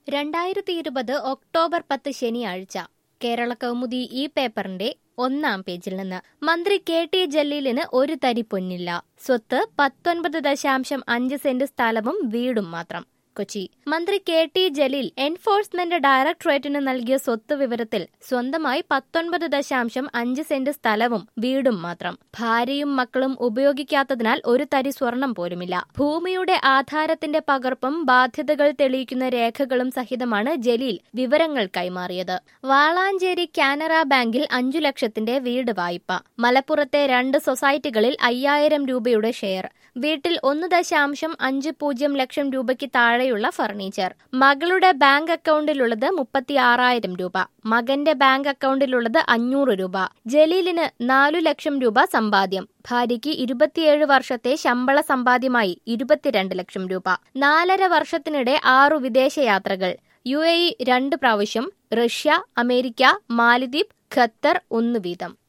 രണ്ടായിരത്തി ഇരുപത് ഒക്ടോബർ പത്ത് ശനിയാഴ്ച കേരള കൗമുദി ഈ പേപ്പറിന്റെ ഒന്നാം പേജിൽ നിന്ന് മന്ത്രി കെ ടി ജലീലിന് ഒരു തരി പൊന്നില്ല സ്വത്ത് പത്തൊൻപത് ദശാംശം അഞ്ച് സെന്റ് സ്ഥലവും വീടും മാത്രം കൊച്ചി മന്ത്രി കെ ടി ജലീൽ എൻഫോഴ്സ്മെന്റ് ഡയറക്ടറേറ്റിന് നൽകിയ സ്വത്ത് വിവരത്തിൽ സ്വന്തമായി പത്തൊൻപത് ദശാംശം അഞ്ച് സെന്റ് സ്ഥലവും വീടും മാത്രം ഭാര്യയും മക്കളും ഉപയോഗിക്കാത്തതിനാൽ ഒരു തരി സ്വർണം പോലുമില്ല ഭൂമിയുടെ ആധാരത്തിന്റെ പകർപ്പും ബാധ്യതകൾ തെളിയിക്കുന്ന രേഖകളും സഹിതമാണ് ജലീൽ വിവരങ്ങൾ കൈമാറിയത് വാളാഞ്ചേരി കാനറ ബാങ്കിൽ അഞ്ചു ലക്ഷത്തിന്റെ വീട് വായ്പ മലപ്പുറത്തെ രണ്ട് സൊസൈറ്റികളിൽ അയ്യായിരം രൂപയുടെ ഷെയർ വീട്ടിൽ ഒന്ന് ദശാംശം അഞ്ച് പൂജ്യം ലക്ഷം രൂപയ്ക്ക് താഴെയുള്ള ഫർണിച്ചർ മകളുടെ ബാങ്ക് അക്കൗണ്ടിലുള്ളത് മുപ്പത്തി ആറായിരം രൂപ മകന്റെ ബാങ്ക് അക്കൗണ്ടിലുള്ളത് അഞ്ഞൂറ് രൂപ ജലീലിന് നാലു ലക്ഷം രൂപ സമ്പാദ്യം ഭാര്യയ്ക്ക് ഇരുപത്തിയേഴ് വർഷത്തെ ശമ്പള സമ്പാദ്യമായി ഇരുപത്തിരണ്ട് ലക്ഷം രൂപ നാലര വർഷത്തിനിടെ ആറു വിദേശയാത്രകൾ യു എ ഇ രണ്ട് പ്രാവശ്യം റഷ്യ അമേരിക്ക മാലിദ്വീപ് ഖത്തർ ഒന്ന് വീതം